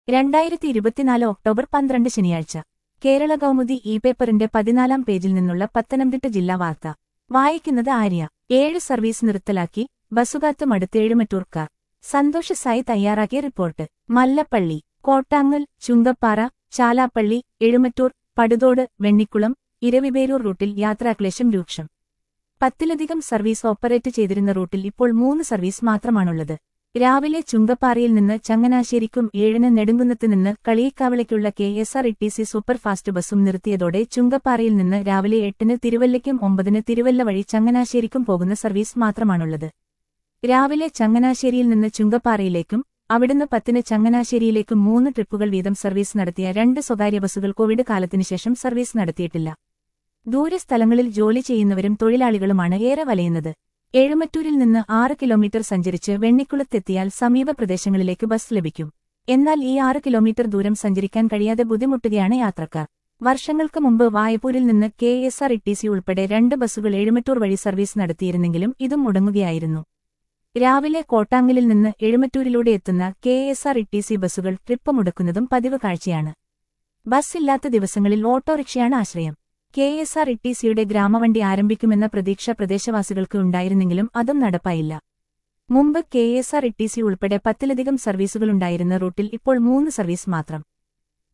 രണ്ടായിരത്തി ഇരുപത്തിനാല് ഒക്ടോബർ പന്ത്രണ്ട് ശനിയാഴ്ച കേരള കൗമുദി ഇ പേപ്പറിന്റെ പതിനാലാം പേജിൽ നിന്നുള്ള പത്തനംതിട്ട ജില്ലാ വാർത്ത വായിക്കുന്നത് ആര്യ ഏഴ് സർവീസ് നിർത്തലാക്കി ബസ്സുകാത്ത് മടുത്ത് എഴുമറ്റൂർക്കാർ സന്തോഷ് സായി തയ്യാറാക്കിയ റിപ്പോർട്ട് മല്ലപ്പള്ളി കോട്ടാങ്ങൽ ചുങ്കപ്പാറ ചാലാപ്പള്ളി എഴുമറ്റൂർ പടുതോട് വെണ്ണിക്കുളം ഇരവിപേരൂർ റൂട്ടിൽ യാത്രാക്ലേശം രൂക്ഷം പത്തിലധികം സർവീസ് ഓപ്പറേറ്റ് ചെയ്തിരുന്ന റൂട്ടിൽ ഇപ്പോൾ മൂന്ന് സർവീസ് മാത്രമാണുള്ളത് രാവിലെ ചുങ്കപ്പാറയിൽ നിന്ന് ചങ്ങനാശ്ശേരിക്കും ഏഴിന് നെടുങ്കുന്നത്ത് നിന്ന് കളിയിക്കാവിളയ്ക്കുള്ള K S R T C superfast ബസ്സും നിർത്തിയതോടെ ചുങ്കപ്പാറയിൽ നിന്ന് രാവിലെ എട്ടിന് തിരുവല്ലയ്ക്കും ഒമ്പതിന് തിരുവല്ല വഴി ചങ്ങനാശ്ശേരിക്കും പോകുന്ന സർവീസ് മാത്രമാണുള്ളത് രാവിലെ ചങ്ങനാശ്ശേരിയിൽ നിന്ന് ചുങ്കപ്പാറയിലേക്കും അവിടുന്ന് പത്തിന് ചങ്ങനാശ്ശേരിയിലേക്കും മൂന്ന് ട്രിപ്പുകൾ വീതം സർവീസ് നടത്തിയ രണ്ട് സ്വകാര്യ ബസ്സുകൾ കോവിഡ് കാലത്തിനുശേഷം സർവീസ് നടത്തിയിട്ടില്ല ദൂരസ്ഥലങ്ങളിൽ ജോലി ചെയ്യുന്നവരും തൊഴിലാളികളുമാണ് ഏറെ വലയുന്നത് എഴുമറ്റൂരിൽ നിന്ന് ആറ് കിലോമീറ്റർ സഞ്ചരിച്ച് വെണ്ണിക്കുളത്തെത്തിയാൽ സമീപ പ്രദേശങ്ങളിലേക്ക് ബസ് ലഭിക്കും എന്നാൽ ഈ ആറ് കിലോമീറ്റർ ദൂരം സഞ്ചരിക്കാൻ കഴിയാതെ ബുദ്ധിമുട്ടുകയാണ് യാത്രക്കാർ വർഷങ്ങൾക്ക് മുമ്പ് വായപൂരിൽ നിന്ന് K S R T C ഉൾപ്പെടെ രണ്ട് ബസ്സുകൾ എഴുമറ്റൂർ വഴി സർവീസ് നടത്തിയിരുന്നെങ്കിലും ഇതും മുടങ്ങുകയായിരുന്നു രാവിലെ കോട്ടാങ്ങലിൽ നിന്ന് എഴുമറ്റൂരിലൂടെ എത്തുന്ന K S R T C ബസ്സുകൾ ട്രിപ്പ് മുടക്കുന്നതും പതിവ് കാഴ്ചയാണ് ബസ് ഇല്ലാത്ത ദിവസങ്ങളിൽ ഓട്ടോറിക്ഷയാണ് ആശ്രയം കെ എസ് ആർ ടി സിയുടെ ഗ്രാമവണ്ടി ആരംഭിക്കുമെന്ന പ്രതീക്ഷ പ്രദേശവാസികൾക്ക് ഉണ്ടായിരുന്നെങ്കിലും അതും നടപ്പായില്ല മുമ്പ് K S R T C ഉൾപ്പെടെ പത്തിലധികം സർവീസുകളുണ്ടായിരുന്ന റൂട്ടിൽ ഇപ്പോൾ മൂന്ന് സർവീസ് മാത്രം